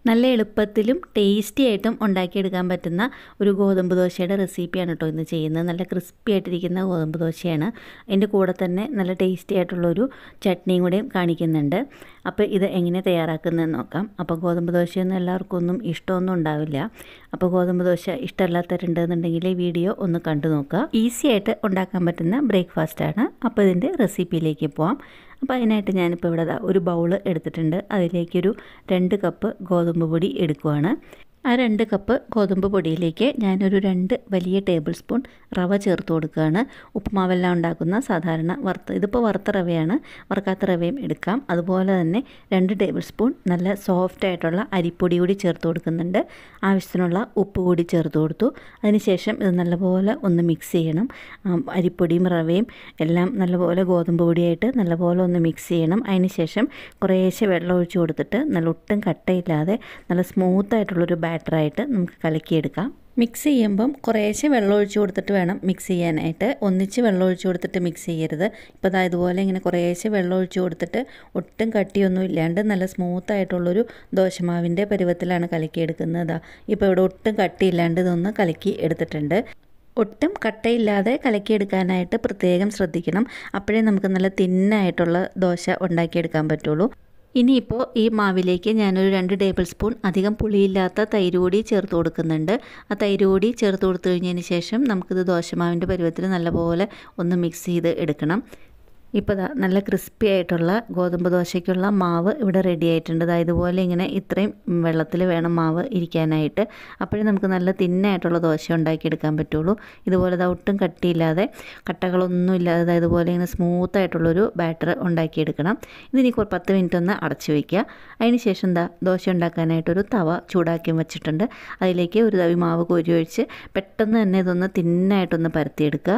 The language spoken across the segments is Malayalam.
നല്ല എളുപ്പത്തിലും ടേസ്റ്റി ആയിട്ടും ഉണ്ടാക്കിയെടുക്കാൻ പറ്റുന്ന ഒരു ഗോതമ്പ് ദോശയുടെ റെസിപ്പിയാണ് കേട്ടോ ഇന്ന് ചെയ്യുന്നത് നല്ല ക്രിസ്പി ആയിട്ടിരിക്കുന്ന ഗോതമ്പ് ദോശയാണ് അതിൻ്റെ കൂടെ തന്നെ നല്ല ടേസ്റ്റി ആയിട്ടുള്ളൊരു ചട്നിയും കൂടെയും കാണിക്കുന്നുണ്ട് അപ്പോൾ ഇത് എങ്ങനെ തയ്യാറാക്കുന്നതെന്ന് നോക്കാം അപ്പോൾ ഗോതമ്പ് ദോശയൊന്നും എല്ലാവർക്കും ഒന്നും ഇഷ്ടമൊന്നും ഉണ്ടാവില്ല അപ്പോൾ ഗോതമ്പ് ദോശ ഇഷ്ടമല്ലാത്തവരുണ്ടെന്നുണ്ടെങ്കിൽ ഈ വീഡിയോ ഒന്ന് കണ്ടു നോക്കുക ഈസി ആയിട്ട് ഉണ്ടാക്കാൻ പറ്റുന്ന ബ്രേക്ക്ഫാസ്റ്റാണ് അപ്പോൾ ഇതിൻ്റെ റെസിപ്പിയിലേക്ക് പോവാം അപ്പോൾ അതിനായിട്ട് ഞാനിപ്പോൾ ഇവിടെ ദാ ഒരു ബൗൾ എടുത്തിട്ടുണ്ട് അതിലേക്കൊരു രണ്ട് കപ്പ് ഗോതമ്പ് പൊടി എടുക്കുവാണ് ആ രണ്ട് കപ്പ് ഗോതമ്പ് പൊടിയിലേക്ക് ഞാനൊരു രണ്ട് വലിയ ടേബിൾ സ്പൂൺ റവ ചേർത്ത് കൊടുക്കുകയാണ് ഉപ്പുമാവെല്ലാം ഉണ്ടാക്കുന്ന സാധാരണ വറുത്ത ഇതിപ്പോൾ വറുത്ത റവയാണ് വറുക്കാത്ത റവയും എടുക്കാം അതുപോലെ തന്നെ രണ്ട് ടേബിൾ സ്പൂൺ നല്ല സോഫ്റ്റ് ആയിട്ടുള്ള അരിപ്പൊടി കൂടി ചേർത്ത് കൊടുക്കുന്നുണ്ട് ആവശ്യത്തിനുള്ള ഉപ്പ് കൂടി ചേർത്ത് കൊടുത്തു അതിനുശേഷം ഇത് നല്ലപോലെ ഒന്ന് മിക്സ് ചെയ്യണം അരിപ്പൊടിയും റവയും എല്ലാം നല്ലപോലെ ഗോതമ്പ് പൊടിയായിട്ട് നല്ലപോലെ ഒന്ന് മിക്സ് ചെയ്യണം അതിനുശേഷം കുറേശ്ശെ വെള്ളം ഒഴിച്ച് കൊടുത്തിട്ട് നല്ല ഒട്ടും കട്ടയില്ലാതെ നല്ല സ്മൂത്തായിട്ടുള്ളൊരു ബാറ്ററായിട്ട് നമുക്ക് കലക്കിയെടുക്കാം മിക്സ് ചെയ്യുമ്പം കുറേശ്ശെ വെള്ളം ഒഴിച്ച് കൊടുത്തിട്ട് വേണം മിക്സ് ചെയ്യാനായിട്ട് ഒന്നിച്ച് വെള്ളം ഒഴിച്ച് കൊടുത്തിട്ട് മിക്സ് ചെയ്യരുത് ഇപ്പോൾ അതാ ഇതുപോലെ ഇങ്ങനെ കുറേശ്ശെ വെള്ളം ഒഴിച്ച് കൊടുത്തിട്ട് ഒട്ടും കട്ടിയൊന്നും ഇല്ലാണ്ട് നല്ല സ്മൂത്തായിട്ടുള്ളൊരു ദോശമാവിൻ്റെ പരുവത്തിലാണ് കലക്കിയെടുക്കുന്നത് ഇപ്പോൾ ഇവിടെ ഒട്ടും കട്ടിയില്ലാണ്ട് ഇതൊന്ന് കലക്കി എടുത്തിട്ടുണ്ട് ഒട്ടും കട്ടയില്ലാതെ കലക്കിയെടുക്കാനായിട്ട് പ്രത്യേകം ശ്രദ്ധിക്കണം അപ്പോഴേ നമുക്ക് നല്ല തിന്നായിട്ടുള്ള ദോശ ഉണ്ടാക്കിയെടുക്കാൻ പറ്റുള്ളൂ ഇനിയിപ്പോൾ ഈ മാവിലേക്ക് ഞാനൊരു രണ്ട് ടേബിൾ സ്പൂൺ അധികം പുളിയില്ലാത്ത തൈര് കൂടി ചേർത്ത് കൊടുക്കുന്നുണ്ട് ആ തൈര് കൂടി ചേർത്ത് കൊടുത്തു കഴിഞ്ഞതിന് ശേഷം നമുക്കിത് ദോശമാവിൻ്റെ പരുവത്തിൽ നല്ലപോലെ ഒന്ന് മിക്സ് ചെയ്ത് എടുക്കണം ഇപ്പോൾ ദാ നല്ല ക്രിസ്പി ആയിട്ടുള്ള ഗോതമ്പ് ദോശയ്ക്കുള്ള മാവ് ഇവിടെ റെഡി ആയിട്ടുണ്ട് അതായത് ഇതുപോലെ ഇങ്ങനെ ഇത്രയും വെള്ളത്തിൽ വേണം മാവ് ഇരിക്കാനായിട്ട് അപ്പോഴേ നമുക്ക് നല്ല തിന്നായിട്ടുള്ള ദോശ ഉണ്ടാക്കിയെടുക്കാൻ പറ്റുള്ളൂ ഇതുപോലെ ദാ ഒട്ടും കട്ടിയില്ലാതെ കട്ടകളൊന്നും ഇല്ലാതെ ദാ ഇതുപോലെ ഇങ്ങനെ സ്മൂത്ത് ആയിട്ടുള്ളൊരു ബാറ്റർ ഉണ്ടാക്കിയെടുക്കണം ഇതിനി ഒരു പത്ത് മിനിറ്റ് ഒന്ന് അടച്ചു വയ്ക്കുക അതിന് ശേഷം എന്താ ദോശ ഉണ്ടാക്കാനായിട്ടൊരു തവ ചൂടാക്കി വെച്ചിട്ടുണ്ട് അതിലേക്ക് ഒരു തവി മാവ് കോരി ഒഴിച്ച് പെട്ടെന്ന് തന്നെ ഇതൊന്ന് തിന്നായിട്ടൊന്ന് പരത്തിയെടുക്കുക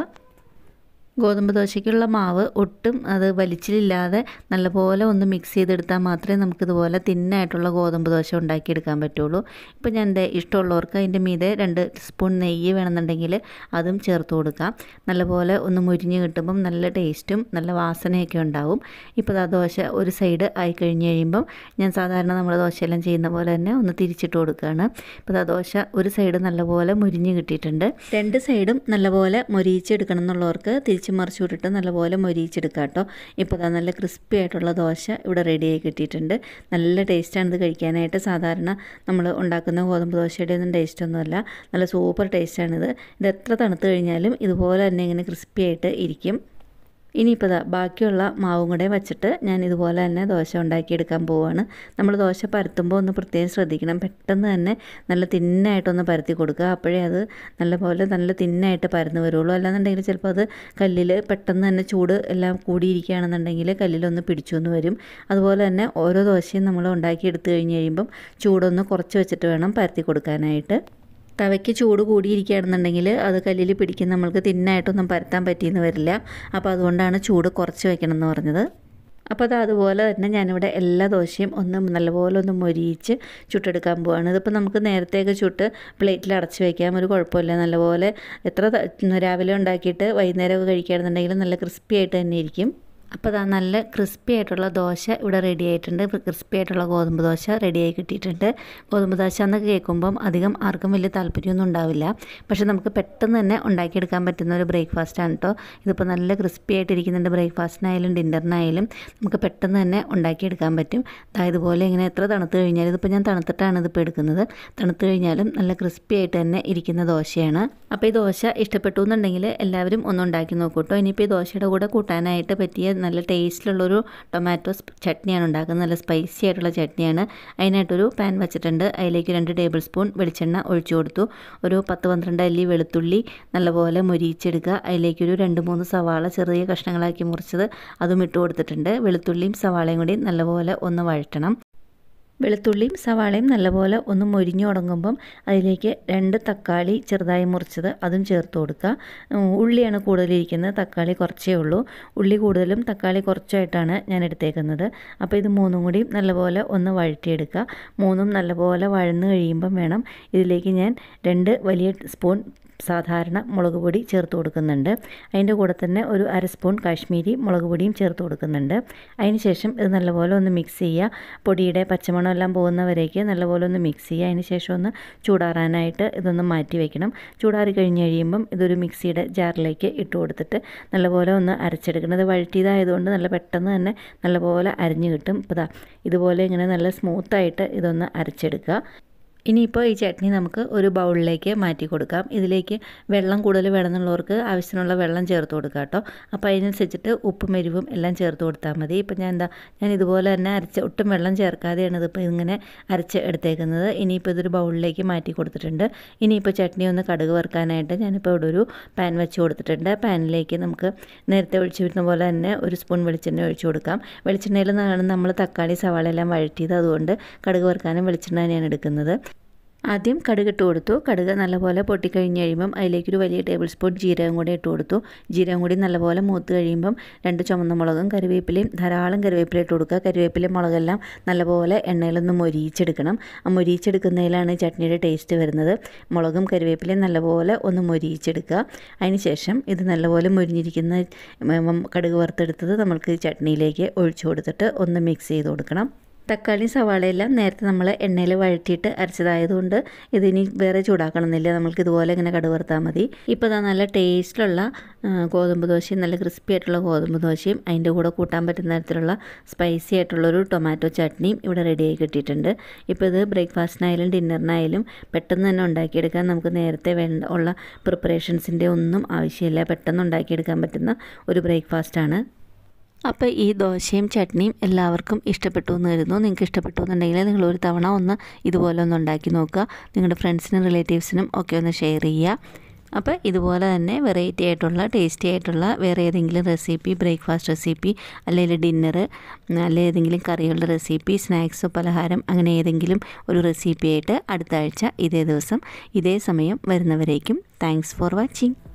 ഗോതമ്പ് ദോശയ്ക്കുള്ള മാവ് ഒട്ടും അത് വലിച്ചിലില്ലാതെ നല്ലപോലെ ഒന്ന് മിക്സ് ചെയ്തെടുത്താൽ മാത്രമേ നമുക്കിതുപോലെ തിന്നായിട്ടുള്ള ഗോതമ്പ് ദോശ ഉണ്ടാക്കിയെടുക്കാൻ പറ്റുള്ളൂ ഇപ്പോൾ ഞാൻ എൻ്റെ ഇഷ്ടമുള്ളവർക്ക് അതിൻ്റെ മീതെ രണ്ട് സ്പൂൺ നെയ്യ് വേണമെന്നുണ്ടെങ്കിൽ അതും ചേർത്ത് കൊടുക്കാം നല്ലപോലെ ഒന്ന് മുരിഞ്ഞ് കിട്ടുമ്പം നല്ല ടേസ്റ്റും നല്ല വാസനയൊക്കെ ഉണ്ടാവും ഇപ്പോൾ ആ ദോശ ഒരു സൈഡ് ആയി കഴിഞ്ഞ് കഴിയുമ്പം ഞാൻ സാധാരണ നമ്മൾ ദോശയെല്ലാം ചെയ്യുന്ന പോലെ തന്നെ ഒന്ന് തിരിച്ചിട്ട് കൊടുക്കുകയാണ് ഇപ്പോൾ ആ ദോശ ഒരു സൈഡ് നല്ലപോലെ മുരിഞ്ഞ് കിട്ടിയിട്ടുണ്ട് രണ്ട് സൈഡും നല്ലപോലെ മൊരിയിച്ചെടുക്കണം എന്നുള്ളവർക്ക് തിരിച്ച് തിരിച്ച് മറിച്ച് വിട്ടിട്ട് നല്ലപോലെ മൊരിയിച്ചെടുക്കുക കേട്ടോ ഇപ്പോൾ അതാ നല്ല ക്രിസ്പി ആയിട്ടുള്ള ദോശ ഇവിടെ റെഡിയായി കിട്ടിയിട്ടുണ്ട് നല്ല ടേസ്റ്റാണ് ഇത് കഴിക്കാനായിട്ട് സാധാരണ നമ്മൾ ഉണ്ടാക്കുന്ന ഗോതമ്പ് ദോശയുടെ ഒന്നും ടേസ്റ്റൊന്നുമല്ല നല്ല സൂപ്പർ ടേസ്റ്റാണിത് ഇത് എത്ര തണുത്ത് കഴിഞ്ഞാലും ഇതുപോലെ തന്നെ ഇങ്ങനെ ക്രിസ്പി ആയിട്ട് ഇരിക്കും ഇനിയിപ്പോൾ ഇതാ ബാക്കിയുള്ള മാവും കൂടെ വെച്ചിട്ട് ഞാൻ ഇതുപോലെ തന്നെ ദോശ ഉണ്ടാക്കിയെടുക്കാൻ പോവുകയാണ് നമ്മൾ ദോശ പരത്തുമ്പോൾ ഒന്ന് പ്രത്യേകം ശ്രദ്ധിക്കണം പെട്ടെന്ന് തന്നെ നല്ല തിന്നായിട്ടൊന്ന് പരത്തി കൊടുക്കുക അപ്പോഴേ അത് നല്ലപോലെ നല്ല തിന്നായിട്ട് പരന്ന് വരുള്ളൂ അല്ലാന്നുണ്ടെങ്കിൽ ചിലപ്പോൾ അത് കല്ലിൽ പെട്ടെന്ന് തന്നെ ചൂട് എല്ലാം കൂടിയിരിക്കുകയാണെന്നുണ്ടെങ്കിൽ കല്ലിലൊന്ന് പിടിച്ചൊന്ന് വരും അതുപോലെ തന്നെ ഓരോ ദോശയും നമ്മൾ ഉണ്ടാക്കിയെടുത്ത് കഴിഞ്ഞ് കഴിയുമ്പം ചൂടൊന്ന് കുറച്ച് വെച്ചിട്ട് വേണം പരത്തി കൊടുക്കാനായിട്ട് തവയ്ക്ക് ചൂട് കൂടിയിരിക്കുകയാണെന്നുണ്ടെങ്കിൽ അത് കല്ലിൽ പിടിക്കുന്ന നമ്മൾക്ക് തിന്നായിട്ടൊന്നും പരത്താൻ പറ്റിയെന്ന് വരില്ല അപ്പോൾ അതുകൊണ്ടാണ് ചൂട് കുറച്ച് വെക്കണം എന്ന് പറഞ്ഞത് അപ്പോൾ അത് അതുപോലെ തന്നെ ഞാനിവിടെ എല്ലാ ദോശയും ഒന്ന് നല്ലപോലെ ഒന്ന് മൊരിയിച്ച് ചുട്ടെടുക്കാൻ പോവാണ് ഇതിപ്പോൾ നമുക്ക് നേരത്തെയൊക്കെ ചുട്ട് പ്ലേറ്റിൽ അടച്ച് വയ്ക്കാം ഒരു കുഴപ്പമില്ല നല്ലപോലെ എത്ര രാവിലെ ഉണ്ടാക്കിയിട്ട് വൈകുന്നേരമൊക്കെ കഴിക്കുകയാണെന്നുണ്ടെങ്കിൽ നല്ല ക്രിസ്പി ആയിട്ട് തന്നെ ഇരിക്കും അപ്പോൾ അതാ നല്ല ക്രിസ്പി ആയിട്ടുള്ള ദോശ ഇവിടെ റെഡി ആയിട്ടുണ്ട് ക്രിസ്പി ആയിട്ടുള്ള ഗോതമ്പ് ദോശ റെഡിയായി കിട്ടിയിട്ടുണ്ട് ഗോതമ്പ് ദോശ എന്നൊക്കെ കേൾക്കുമ്പം അധികം ആർക്കും വലിയ താല്പര്യമൊന്നും ഉണ്ടാവില്ല പക്ഷേ നമുക്ക് പെട്ടെന്ന് തന്നെ ഉണ്ടാക്കിയെടുക്കാൻ പറ്റുന്ന ഒരു ബ്രേക്ക്ഫാസ്റ്റാണ് കേട്ടോ ഇതിപ്പോൾ നല്ല ക്രിസ്പി ആയിട്ടിരിക്കുന്നുണ്ട് ബ്രേക്ക്ഫാസ്റ്റിനായാലും ഡിന്നറിനായാലും നമുക്ക് പെട്ടെന്ന് തന്നെ ഉണ്ടാക്കിയെടുക്കാൻ പറ്റും അതായത് ഇതുപോലെ ഇങ്ങനെ എത്ര തണുത്ത് കഴിഞ്ഞാലും ഇതിപ്പോൾ ഞാൻ തണുത്തിട്ടാണ് ഇതിപ്പോൾ എടുക്കുന്നത് തണുത്ത് കഴിഞ്ഞാലും നല്ല ക്രിസ്പി ആയിട്ട് തന്നെ ഇരിക്കുന്ന ദോശയാണ് അപ്പോൾ ഈ ദോശ ഇഷ്ടപ്പെട്ടു എന്നുണ്ടെങ്കിൽ എല്ലാവരും ഒന്ന് ഉണ്ടാക്കി നോക്കൂ കേട്ടോ ഇനിയിപ്പോൾ ഈ ദോശയുടെ കൂടെ കൂട്ടാനായിട്ട് പറ്റിയ നല്ല ടേസ്റ്റിലുള്ളൊരു ടൊമാറ്റോ ചട്നിയാണ് ഉണ്ടാക്കുന്നത് നല്ല സ്പൈസി ആയിട്ടുള്ള ചട്നിയാണ് അതിനായിട്ടൊരു പാൻ വെച്ചിട്ടുണ്ട് അതിലേക്ക് രണ്ട് ടേബിൾ സ്പൂൺ വെളിച്ചെണ്ണ ഒഴിച്ചു കൊടുത്തു ഒരു പത്ത് പന്ത്രണ്ട് അല്ലി വെളുത്തുള്ളി നല്ലപോലെ മൊരിയിച്ചെടുക്കുക അതിലേക്കൊരു രണ്ട് മൂന്ന് സവാള ചെറിയ കഷ്ണങ്ങളാക്കി മുറിച്ചത് അതും ഇട്ട് കൊടുത്തിട്ടുണ്ട് വെളുത്തുള്ളിയും സവാളയും കൂടി നല്ലപോലെ ഒന്ന് വഴറ്റണം വെളുത്തുള്ളിയും സവാളയും നല്ലപോലെ ഒന്ന് മൊരിഞ്ഞു തുടങ്ങുമ്പം അതിലേക്ക് രണ്ട് തക്കാളി ചെറുതായി മുറിച്ചത് അതും ചേർത്ത് കൊടുക്കുക ഉള്ളിയാണ് കൂടുതലിരിക്കുന്നത് തക്കാളി കുറച്ചേ ഉള്ളൂ ഉള്ളി കൂടുതലും തക്കാളി കുറച്ചായിട്ടാണ് ഞാൻ എടുത്തേക്കുന്നത് അപ്പോൾ ഇത് മൂന്നും കൂടി നല്ലപോലെ ഒന്ന് വഴറ്റിയെടുക്കുക മൂന്നും നല്ലപോലെ വഴന്ന് കഴിയുമ്പം വേണം ഇതിലേക്ക് ഞാൻ രണ്ട് വലിയ സ്പൂൺ സാധാരണ മുളക് പൊടി ചേർത്ത് കൊടുക്കുന്നുണ്ട് അതിൻ്റെ കൂടെ തന്നെ ഒരു അര സ്പൂൺ കാശ്മീരി മുളക് പൊടിയും ചേർത്ത് കൊടുക്കുന്നുണ്ട് അതിന് ശേഷം ഇത് നല്ലപോലെ ഒന്ന് മിക്സ് ചെയ്യുക പൊടിയുടെ പച്ചമണം എല്ലാം പോകുന്നവരേക്ക് നല്ലപോലെ ഒന്ന് മിക്സ് ചെയ്യുക അതിന് ശേഷം ഒന്ന് ചൂടാറാനായിട്ട് ഇതൊന്ന് മാറ്റി വെക്കണം ചൂടാറി കഴിഞ്ഞ് കഴിയുമ്പം ഇതൊരു മിക്സിയുടെ ജാറിലേക്ക് ഇട്ട് കൊടുത്തിട്ട് നല്ലപോലെ ഒന്ന് അരച്ചെടുക്കണം ഇത് വഴറ്റിയതായതുകൊണ്ട് നല്ല പെട്ടെന്ന് തന്നെ നല്ലപോലെ അരിഞ്ഞ് കിട്ടും ഇപ്പോൾ ദാ ഇതുപോലെ ഇങ്ങനെ നല്ല സ്മൂത്തായിട്ട് ഇതൊന്ന് അരച്ചെടുക്കുക ഇനിയിപ്പോൾ ഈ ചട്നി നമുക്ക് ഒരു ബൗളിലേക്ക് മാറ്റി കൊടുക്കാം ഇതിലേക്ക് വെള്ളം കൂടുതൽ വേണമെന്നുള്ളവർക്ക് ആവശ്യത്തിനുള്ള വെള്ളം ചേർത്ത് കൊടുക്കാം കേട്ടോ അപ്പോൾ അതിനനുസരിച്ചിട്ട് ഉപ്പും എരിവും എല്ലാം ചേർത്ത് കൊടുത്താൽ മതി ഇപ്പം ഞാൻ എന്താ ഞാൻ ഇതുപോലെ തന്നെ അരച്ച് ഒട്ടും വെള്ളം ചേർക്കാതെയാണ് ഇതിപ്പോൾ ഇങ്ങനെ അരച്ച് എടുത്തേക്കുന്നത് ഇനിയിപ്പോൾ ഇതൊരു ബൗളിലേക്ക് മാറ്റി കൊടുത്തിട്ടുണ്ട് ഇനിയിപ്പോൾ ചട്നി ഒന്ന് കടുക് വറുക്കാനായിട്ട് ഞാനിപ്പോൾ ഇവിടെ ഒരു പാൻ വെച്ച് കൊടുത്തിട്ടുണ്ട് പാനിലേക്ക് നമുക്ക് നേരത്തെ ഒഴിച്ച് വിടുന്ന പോലെ തന്നെ ഒരു സ്പൂൺ വെളിച്ചെണ്ണ ഒഴിച്ച് കൊടുക്കാം വെളിച്ചെണ്ണയിൽ നിന്നാണ് നമ്മൾ തക്കാളി സവാള എല്ലാം വഴറ്റിയത് അതുകൊണ്ട് കടുക് വറുക്കാനും വെളിച്ചെണ്ണ തന്നെയാണ് എടുക്കുന്നത് ആദ്യം കടുക് ഇട്ട് കൊടുത്തു കടുക് നല്ലപോലെ പൊട്ടിക്കഴിഞ്ഞ് കഴിയുമ്പം അതിലേക്കൊരു വലിയ ടേബിൾ സ്പൂൺ ജീരകം കൂടി ഇട്ട് കൊടുത്തു ജീരകം കൂടി നല്ലപോലെ മൂത്ത് കഴിയുമ്പം രണ്ട് ചുമന്ന മുളകും കറിവേപ്പിലയും ധാരാളം കറിവേപ്പില ഇട്ട് കൊടുക്കുക കറിവേപ്പില മുളകെല്ലാം നല്ലപോലെ എണ്ണയിലൊന്ന് മൊരിയിച്ചെടുക്കണം ആ മൊരിയിച്ചെടുക്കുന്നതിലാണ് ചട്നിയുടെ ടേസ്റ്റ് വരുന്നത് മുളകും കറിവേപ്പിലയും നല്ലപോലെ ഒന്ന് മൊരിയിച്ചെടുക്കുക അതിന് ശേഷം ഇത് നല്ലപോലെ മൊരിഞ്ഞിരിക്കുന്ന കടുക് വറുത്തെടുത്തത് നമ്മൾക്ക് ചട്നിയിലേക്ക് ഒഴിച്ചു കൊടുത്തിട്ട് ഒന്ന് മിക്സ് ചെയ്ത് കൊടുക്കണം തക്കാളി സവാളയെല്ലാം നേരത്തെ നമ്മൾ എണ്ണയിൽ വഴറ്റിയിട്ട് അരച്ചതായതുകൊണ്ട് ഇതിനി വേറെ ചൂടാക്കണമെന്നില്ല നമ്മൾക്ക് ഇതുപോലെ ഇങ്ങനെ കടുവറുത്താൽ മതി ഇപ്പോൾ ഇതാ നല്ല ടേസ്റ്റിലുള്ള ഗോതമ്പ് ദോശയും നല്ല ക്രിസ്പി ആയിട്ടുള്ള ഗോതമ്പ് ദോശയും അതിൻ്റെ കൂടെ കൂട്ടാൻ പറ്റുന്ന തരത്തിലുള്ള സ്പൈസി ആയിട്ടുള്ളൊരു ടൊമാറ്റോ ചട്നിയും ഇവിടെ റെഡിയായി കിട്ടിയിട്ടുണ്ട് ഇപ്പോൾ ഇത് ബ്രേക്ക്ഫാസ്റ്റിനായാലും ഡിന്നറിനായാലും പെട്ടെന്ന് തന്നെ ഉണ്ടാക്കിയെടുക്കാൻ നമുക്ക് നേരത്തെ വേണ്ട ഉള്ള പ്രിപ്പറേഷൻസിൻ്റെ ഒന്നും ആവശ്യമില്ല പെട്ടെന്ന് ഉണ്ടാക്കിയെടുക്കാൻ പറ്റുന്ന ഒരു ബ്രേക്ക്ഫാസ്റ്റാണ് അപ്പോൾ ഈ ദോശയും ചട്നിയും എല്ലാവർക്കും ഇഷ്ടപ്പെട്ടു എന്ന് കരുതുന്നു നിങ്ങൾക്ക് ഇഷ്ടപ്പെട്ടു എന്നുണ്ടെങ്കിൽ നിങ്ങൾ ഒരു തവണ ഒന്ന് ഇതുപോലെ ഒന്ന് ഉണ്ടാക്കി നോക്കുക നിങ്ങളുടെ ഫ്രണ്ട്സിനും റിലേറ്റീവ്സിനും ഒക്കെ ഒന്ന് ഷെയർ ചെയ്യുക അപ്പോൾ ഇതുപോലെ തന്നെ വെറൈറ്റി ആയിട്ടുള്ള ടേസ്റ്റി ആയിട്ടുള്ള വേറെ ഏതെങ്കിലും റെസിപ്പി ബ്രേക്ക്ഫാസ്റ്റ് റെസിപ്പി അല്ലെങ്കിൽ ഡിന്നർ അല്ലെങ്കിൽ ഏതെങ്കിലും കറികളുടെ റെസിപ്പി സ്നാക്സോ പലഹാരം അങ്ങനെ ഏതെങ്കിലും ഒരു റെസിപ്പി ആയിട്ട് അടുത്ത ആഴ്ച ഇതേ ദിവസം ഇതേ സമയം വരുന്നവരേക്കും താങ്ക്സ് ഫോർ വാച്ചിങ്